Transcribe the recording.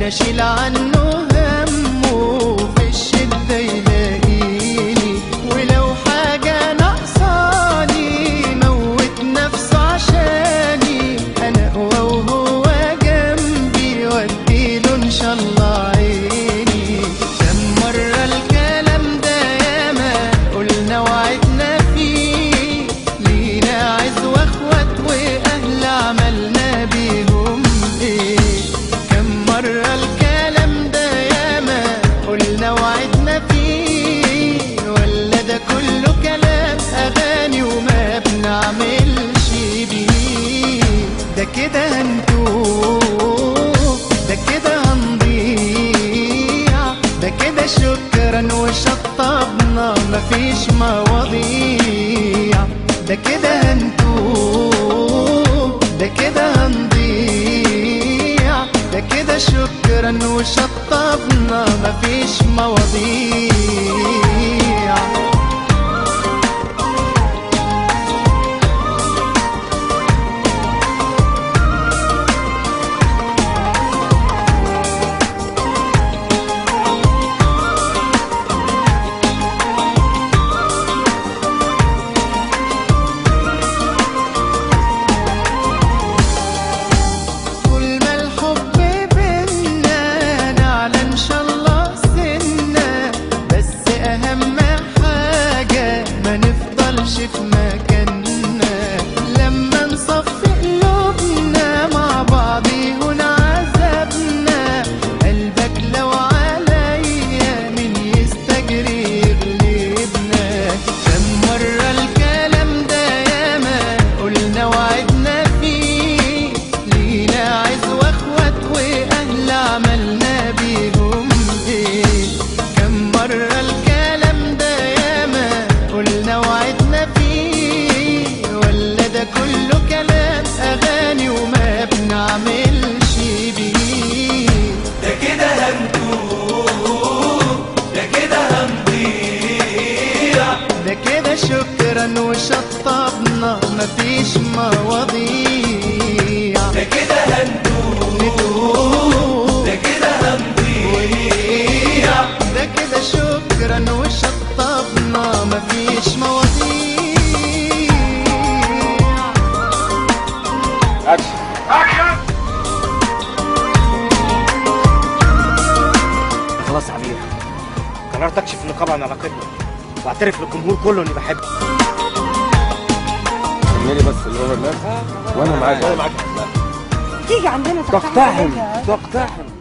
انا اشيل عنه همه في الشدة يلاقيني ولو حاجة ناقصاني موت نفسه عشاني انا اقوى وهو جنبي واديله ان شاء الله عيني كم مرة الكلام ده ياما قلنا وعدنا فيه لينا عز واخوات واهل عملنا بيهم ايه كم مرة الكلام ده ياما قلنا وعدنا فيه ولا ده كله كلام اغاني وما بنعملش بيه ده كده هنتوه ده كده هنضيع ده كده شكرا وشطبنا مفيش مواضيع ده كده هنتوه ده كده هنضيع ده كده شكرا وشطبنا مفيش مواضيع طول ما الحب بينا نعلى ان شاء الله سنة بس اهم حاجة ما نفضلش في مكاننا لما نصفي قلوبنا مع بعض يهون عذابنا قلبك لو عليا من يستجري يغلبنا كم مرة الكلام ده ياما قلنا وعدنا فيه لينا عز واخوات واهل عملنا بيهم ايه كم مرة الكلام ده ياما قلنا وعدنا فيه ولا ده كله كلام اغاني وما بنعملش بيه ده كده هنتوه ده كده هنضيع ده كده شكرا وشطبنا مفيش مواضيع ده كده هنتوه ندوب ده كده هنضيع ده كده شكرا وشطبنا مفيش مواضيع خلاص يا عبير قررت اكشف النقاب عن علاقتنا واعترف للجمهور كله اني بحبه كملي بس الاوفر وانا معاك انا معاك تيجي عندنا تقتحم تقتحم